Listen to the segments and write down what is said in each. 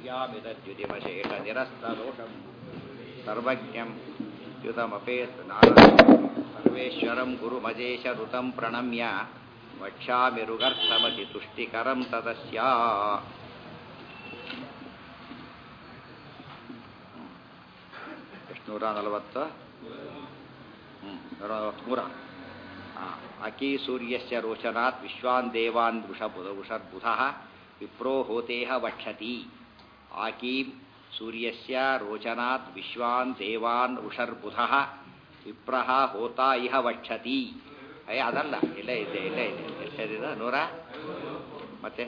ಶ್ರಿಯಾಮಿದ್ಯುತಿಮಶೇಷ ನಿರಸ್ತದೋಷಂ ಸರ್ವಜ್ಞಂ ಚ್ಯುತಮಪೇತ್ ನಾರದಂ ಸರ್ವೇಶ್ವರಂ ಗುರುಮಜೇಶ ಋತಂ ಪ್ರಣಮ್ಯ ವಕ್ಷ್ಯಾಮಿರುಗರ್ಥಮತಿ ತುಷ್ಟಿಕರಂ ತದಸ್ಯ ಎಷ್ಟುನೂರ ನಲವತ್ತು ಹ್ಞೂ ನೂರ ನಲವತ್ತ್ಮೂರ ಅಕಿ ಸೂರ್ಯಸ್ಯ ರೋಚನಾತ್ ವಿಶ್ವಾನ್ ದೇವಾನ್ ವೃಷಬುಧ ವೃಷರ್ಬುಧಃ ವಿಪ್ರೋ ಹೋತೇಹ ವಕ್ಷತಿ ಆಕೀಂ ಸೂರ್ಯಸ್ಯ ರೋಚನಾತ್ ವಿಶ್ವಾನ್ ದೇವಾನ್ ವೃಷರ್ಬುಧಃ ವಿಪ್ರಹ ಹೋತಾ ಇಹ ವಕ್ಷತಿ ಅಯ್ಯ ಅದಲ್ಲ ಇಲ್ಲೇ ಇದೆ ಇಲ್ಲೇ ಇದೆ ಎಷ್ಟಿದೆ ನೂರ ಮತ್ತೆ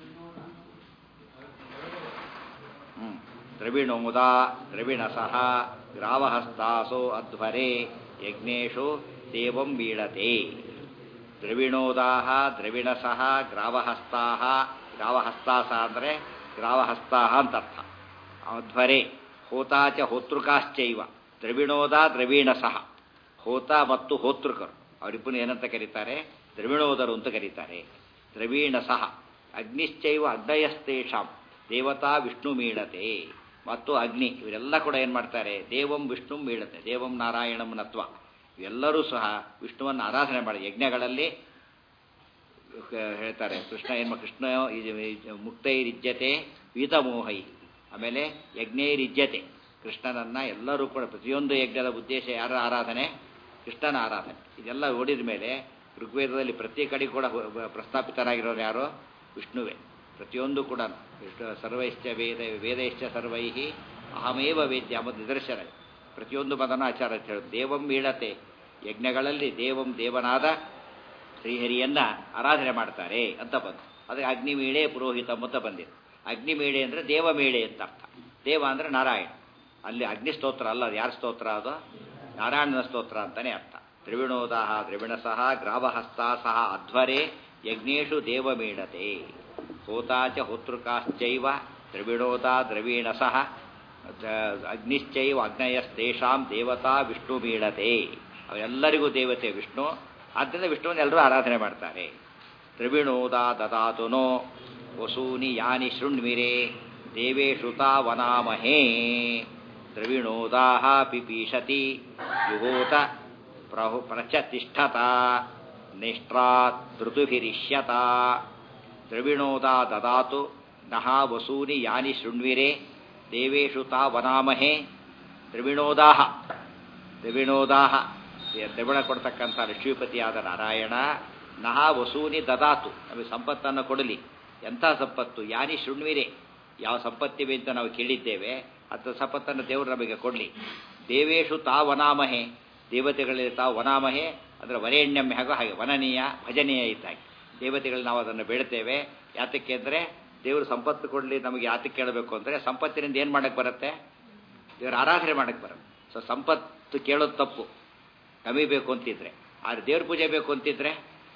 ಹ್ಞೂ ದ್ರವಿಣೋದ ದ್ರವಿಣಸಃ ಗ್ರಾವಹಸ್ತಾಸೋ ಅಧ್ವರೆ ಯಜ್ಞೇಶು ದೇವಂ ಬೀಳತೆ ದ್ರವಿಣೋದಾಹ ದ್ರವಿಣಸಃ ಗ್ರಾವಹಸ್ತಾಹ ಗ್ರಾವಹಸ್ತಾಸ ಅಂದರೆ ಗ್ರಾವಹಸ್ತಾಹ ಅಂತ ಅರ್ಥ ಅಧ್ವರೆ ಹೋತಾಚ ಹೋತೃಕಾಶ್ಚೈವ ದ್ರವಿಣೋದ ದ್ರವೀಣಸಃ ಹೋತ ಮತ್ತು ಹೋತೃಕರು ಅವರಿಬ್ಬರು ಏನಂತ ಕರೀತಾರೆ ದ್ರವಿಣೋದರು ಅಂತ ಕರೀತಾರೆ ದ್ರವೀಣಸಃ ಅಗ್ನಿಶ್ಚೈವ ಅಗ್ನಯಸ್ತೇಷಾಂ ದೇವತಾ ವಿಷ್ಣು ಮೀಳತೆ ಮತ್ತು ಅಗ್ನಿ ಇವರೆಲ್ಲ ಕೂಡ ಏನು ಮಾಡ್ತಾರೆ ದೇವಂ ವಿಷ್ಣು ಮೀಳತೆ ದೇವಂ ನಾರಾಯಣಂ ನತ್ವ ಇವೆಲ್ಲರೂ ಸಹ ವಿಷ್ಣುವನ್ನು ಆರಾಧನೆ ಮಾಡಿ ಯಜ್ಞಗಳಲ್ಲಿ ಹೇಳ್ತಾರೆ ಕೃಷ್ಣ ಏನು ಕೃಷ್ಣ ಮುಕ್ತೈರಿಜ್ಯತೆ ವೀತಮೋಹೈ ಆಮೇಲೆ ಯಜ್ಞೈರಿಜ್ಯತೆ ಕೃಷ್ಣನನ್ನ ಎಲ್ಲರೂ ಕೂಡ ಪ್ರತಿಯೊಂದು ಯಜ್ಞದ ಉದ್ದೇಶ ಯಾರ ಆರಾಧನೆ ಕೃಷ್ಣನ ಆರಾಧನೆ ಇದೆಲ್ಲ ಓಡಿದ ಮೇಲೆ ಋಗ್ವೇದದಲ್ಲಿ ಪ್ರತಿ ಕಡೆ ಕೂಡ ಪ್ರಸ್ತಾಪಿತರಾಗಿರೋರು ಯಾರು ವಿಷ್ಣುವೇ ಪ್ರತಿಯೊಂದು ಕೂಡ ಸರ್ವೈಶ್ಚ ವೇದ ವೇದೈಶ್ಚ ಸರ್ವೈ ಅಹಮೇವ ವೇದ್ಯ ಎಂಬ ನಿದರ್ಶನ ಪ್ರತಿಯೊಂದು ಪದನ ಆಚಾರ ಅಂತ ಹೇಳೋದು ದೇವಂ ಮೀಳತೆ ಯಜ್ಞಗಳಲ್ಲಿ ದೇವಂ ದೇವನಾದ ಶ್ರೀಹರಿಯನ್ನ ಆರಾಧನೆ ಮಾಡ್ತಾರೆ ಅಂತ ಬಂತು ಅದಕ್ಕೆ ಅಗ್ನಿಮೀಳೆ ಪುರೋಹಿತ ಅಂತ ಬಂದಿದೆ ಅಗ್ನಿಮೀಳೆ ಅಂದರೆ ದೇವಮೇಳೆ ಅಂತ ಅರ್ಥ ದೇವ ಅಂದರೆ ನಾರಾಯಣ ಅಲ್ಲಿ ಅಗ್ನಿ ಸ್ತೋತ್ರ ಅಲ್ಲ ಅದು ಯಾರ ಸ್ತೋತ್ರ ಅದು ನಾರಾಯಣನ ಸ್ತೋತ್ರ ಅಂತಾನೆ ಅರ್ಥ ದ್ರವಿಣೋದಾಹ ದ್ರವಿಣಸಃ ಗ್ರಾವಹಸ್ತ ಸಹ ಅಧ್ವರೆ ಯಜ್ಞೇಶು ದೇವಮೀಳತೆ ಹೋತಾಚ ಹೋತೃಕಾಶ್ಚೈವ ದ್ರವಿಣೋದ ದ್ರವೀಣಸಃ ಅಗ್ನಿಶ್ಚೈವ ಅಗ್ನಯಸ್ತೇಷಾಂ ದೇವತಾ ವಿಷ್ಣು ಮೀಳತೆ ಅವೆಲ್ಲರಿಗೂ ದೇವತೆ ವಿಷ್ಣು ಆದ್ದರಿಂದ ವಿಷ್ಣುವನ್ನು ಎಲ್ಲರೂ ಆರಾಧನೆ ಮಾಡ್ತಾರೆ ದ್ರವಿಣೋದ ದದಾತುನೋ ವಸೂನಿ ಯಾನಿ ಶೃಣ್ವಿರೆ ದೇವೇಶುತಾ ವನಾಮಹೇ ದ್ರವಿಣೋದಾಹ ಪಿಪೀಷತಿ ಯುಹೋತ ಪ್ರಹು ಪ್ರಚತಿಷ್ಠತ ನಿಷ್ಟ್ರಾತ್ ಋತುಭಿರಿಷ್ಯತ ದ್ರವಿಣೋದಾ ದದಾತು ನಹ ವಸೂನಿ ಯಾನಿ ಶೃಣ್ವಿರೆ ದೇವೇಶು ತಾ ವನಾಮಹೇ ದ್ರವಿಣೋದಾಹ ದ್ರವಿಣೋದಾಹ ದ್ರವಿಣ ಕೊಡ್ತಕ್ಕಂಥ ಲಕ್ಷ್ಮೀಪತಿಯಾದ ನಾರಾಯಣ ನಹ ವಸೂನಿ ದದಾತು ನಮಗೆ ಸಂಪತ್ತನ್ನು ಕೊಡಲಿ ಎಂಥ ಸಂಪತ್ತು ಯಾನಿ ಶೃಣ್ವಿರೆ ಯಾವ ಸಂಪತ್ತಿವೆ ಅಂತ ನಾವು ಕೇಳಿದ್ದೇವೆ ಅಂತ ಸಂಪತ್ತನ್ನು ದೇವರು ನಮಗೆ ಕೊಡಲಿ ದೇವೇಶು ತಾ ವನಾಮಹೆ ದೇವತೆಗಳಲ್ಲಿ ತಾ ವನಾಮಹೆ ಅಂದರೆ ವರೇಣ್ಯಂ ಹೇಗೋ ಹಾಗೆ ವನನೀಯ ಭಜನೀಯ ಇದ್ದಾಗೆ ದೇವತೆಗಳು ನಾವು ಅದನ್ನು ಬೇಡ್ತೇವೆ ಯಾತಕ್ಕೆ ಅಂದರೆ ದೇವರು ಸಂಪತ್ತು ಕೊಡಲಿ ನಮಗೆ ಯಾತಕ್ಕೆ ಕೇಳಬೇಕು ಅಂದರೆ ಸಂಪತ್ತಿನಿಂದ ಏನು ಮಾಡಕ್ಕೆ ಬರುತ್ತೆ ದೇವರ ಆರಾಧನೆ ಮಾಡಕ್ಕೆ ಬರುತ್ತೆ ಸೊ ಸಂಪತ್ತು ಕೇಳೋದು ತಪ್ಪು ನಮಗೆ ಬೇಕು ಅಂತಿದ್ರೆ ಆದರೆ ದೇವ್ರ ಪೂಜೆ ಬೇಕು ಅಂತಿದ್ರೆ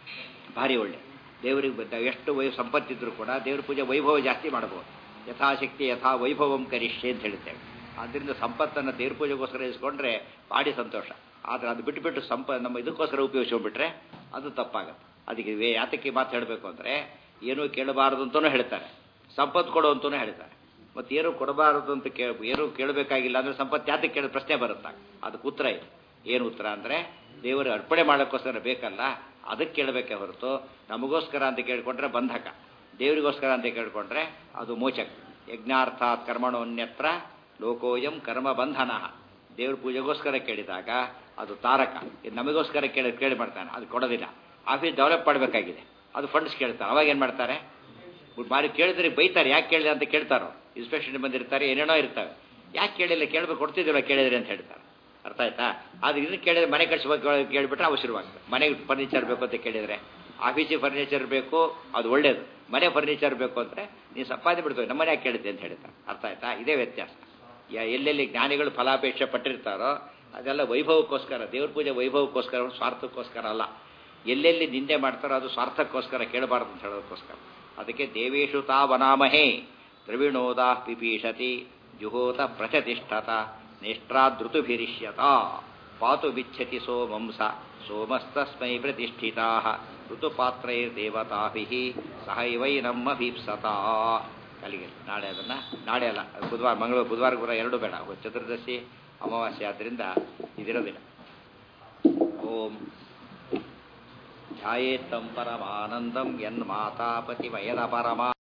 ಭಾರಿ ಒಳ್ಳೆ ದೇವರಿಗೆ ಎಷ್ಟು ವೈ ಸಂಪತ್ತಿದ್ರು ಕೂಡ ದೇವ್ರ ಪೂಜೆ ವೈಭವ ಜಾಸ್ತಿ ಮಾಡ್ಬೋದು ಯಥಾಶಕ್ತಿ ಯಥಾ ವೈಭವಂ ಕರಿಷ್ಯೆ ಅಂತ ಹೇಳ್ತೇವೆ ಆದ್ದರಿಂದ ಸಂಪತ್ತನ್ನು ದೇವ್ರ ಪೂಜೆಗೋಸ್ಕರ ಇಸ್ಕೊಂಡ್ರೆ ಭಾರಿ ಸಂತೋಷ ಆದರೆ ಅದು ಬಿಟ್ಟುಬಿಟ್ಟು ಸಂಪ ನಮ್ಮ ಇದಕ್ಕೋಸ್ಕರ ಉಪಯೋಗಿಸ್ಕೊಂಡ್ಬಿಟ್ರೆ ಅದು ತಪ್ಪಾಗತ್ತೆ ಅದಕ್ಕೆ ವೇ ಯಾತಕ್ಕೆ ಮಾತು ಹೇಳಬೇಕು ಅಂದರೆ ಏನೂ ಕೇಳಬಾರದು ಅಂತಲೂ ಹೇಳ್ತಾರೆ ಸಂಪತ್ತು ಕೊಡು ಅಂತಲೂ ಹೇಳ್ತಾರೆ ಮತ್ತು ಏನು ಕೊಡಬಾರದು ಅಂತ ಕೇ ಏನು ಕೇಳಬೇಕಾಗಿಲ್ಲ ಅಂದರೆ ಸಂಪತ್ತು ಯಾತಕ್ಕೆ ಕೇಳೋ ಪ್ರಶ್ನೆ ಬರುತ್ತಾ ಅದಕ್ಕೆ ಉತ್ತರ ಇದೆ ಏನು ಉತ್ತರ ಅಂದರೆ ದೇವರು ಅರ್ಪಣೆ ಮಾಡೋಕ್ಕೋಸ್ಕರ ಬೇಕಲ್ಲ ಅದಕ್ಕೆ ಕೇಳಬೇಕೇ ಹೊರತು ನಮಗೋಸ್ಕರ ಅಂತ ಕೇಳಿಕೊಂಡ್ರೆ ಬಂಧಕ ದೇವರಿಗೋಸ್ಕರ ಅಂತ ಕೇಳಿಕೊಂಡ್ರೆ ಅದು ಮೋಚಕ ಯಜ್ಞಾರ್ಥಾತ್ ಕರ್ಮಣೋನ್ಯತ್ರ ಲೋಕೋಯಂ ಕರ್ಮ ಬಂಧನ ದೇವ್ರ ಪೂಜೆಗೋಸ್ಕರ ಕೇಳಿದಾಗ ಅದು ತಾರಕ ಇದು ನಮಗೋಸ್ಕರ ಕೇಳಿ ಕೇಳಿ ಮಾಡ್ತಾನೆ ಅದು ಕೊಡೋದಿಲ್ಲ ಆಫೀಸ್ ಡೆವಲಪ್ ಮಾಡಬೇಕಾಗಿದೆ ಅದು ಫಂಡ್ಸ್ ಕೇಳ್ತಾರೆ ಅವಾಗ ಏನು ಮಾಡ್ತಾರೆ ಬಾರಿ ಕೇಳಿದ್ರೆ ಬೈತಾರೆ ಯಾಕೆ ಕೇಳಿದೆ ಅಂತ ಕೇಳ್ತಾರೋ ಇನ್ಸ್ಪೆಕ್ಷನ್ ಬಂದಿರ್ತಾರೆ ಏನೇನೋ ಇರ್ತವೆ ಯಾಕೆ ಕೇಳಿಲ್ಲ ಕೇಳಬೇಕು ಕೊಡ್ತಿದ್ದೀರ ಕೇಳಿದ್ರಿ ಅಂತ ಹೇಳ್ತಾರೆ ಅರ್ಥ ಆಯ್ತಾ ಅದು ಇದನ್ನು ಕೇಳಿದ್ರೆ ಮನೆ ಕಟ್ಸ್ಬೇಕು ಕೇಳಿಬಿಟ್ರೆ ಅವಶ್ಯವಾಗ್ತದೆ ಮನೆಗೆ ಫರ್ನಿಚರ್ ಬೇಕು ಅಂತ ಕೇಳಿದರೆ ಆಫೀಸಿಗೆ ಫರ್ನಿಚರ್ ಬೇಕು ಅದು ಒಳ್ಳೇದು ಮನೆ ಫರ್ನಿಚರ್ ಬೇಕು ಅಂದರೆ ನೀವು ಸಂಪಾದನೆ ಬಿಡ್ತೇವೆ ನಮ್ಮ ಮನೆ ಯಾಕೆ ಕೇಳಿದ್ದೆ ಅಂತ ಹೇಳ್ತಾರೆ ಅರ್ಥ ಆಯ್ತಾ ಇದೇ ವ್ಯತ್ಯಾಸ ಎಲ್ಲೆಲ್ಲಿ ಜ್ಞಾನಿಗಳು ಫಲಾಪೇಕ್ಷೆ ಪಟ್ಟಿರ್ತಾರೋ ಅದೆಲ್ಲ ವೈಭವಕ್ಕೋಸ್ಕರ ದೇವ್ರ ಪೂಜೆ ವೈಭವಕ್ಕೋಸ್ಕರ ಸ್ವಾರ್ಥಕ್ಕೋಸ್ಕರ ಅಲ್ಲ ಎಲ್ಲೆಲ್ಲಿ ನಿಂದೆ ಮಾಡ್ತಾರೋ ಅದು ಸ್ವಾರ್ಥಕ್ಕೋಸ್ಕರ ಕೇಳಬಾರ್ದು ಅಂತ ಹೇಳೋದಕ್ಕೋಸ್ಕರ ಅದಕ್ಕೆ ದೇವೇಶು ತಾ ವನಾಮಹೇ ದ್ರವಿಣೋದಾ ಪಿಪೀಷತಿ ಜುಹೋತ ಪ್ರಚತಿಷ್ಠತ ನೇಷ್ಟ್ರಾದೃತುಭಿರಿಷ್ಯತ ಪಾತು ಬಿಚ್ಛತಿ ಸೋಮಂಸ ಸೋಮಸ್ತಸ್ಮೈ ಪ್ರತಿಷ್ಠಿತಾ ಋತುಪಾತ್ರೈರ್ದೇವತಾಭಿ ಸಹೈವೈನಮ್ಮಭೀಪ್ಸತ ಅಲ್ಲಿಗೆ ನಾಳೆ ಅದನ್ನು ನಾಳೆ ಅಲ್ಲ ಅದು ಬುಧವಾರ ಮಂಗಳವಾರ ಬುಧವಾರ ಗುರ ಎರಡು ಬೇಡ ಅವತ್ತು ಚತುರ್ದಶಿ ಅಮಾವಾಸ್ಯೆ ಆದ್ದರಿಂದ ಇದಿರೋದಿಲ್ಲ ಓಂ ಧ್ಯಾಯೇತ್ತಂ ಪರಮಾನಂದಂ ಯನ್ ಮಾತಾಪತಿ ವಯದ ಪರಮಾ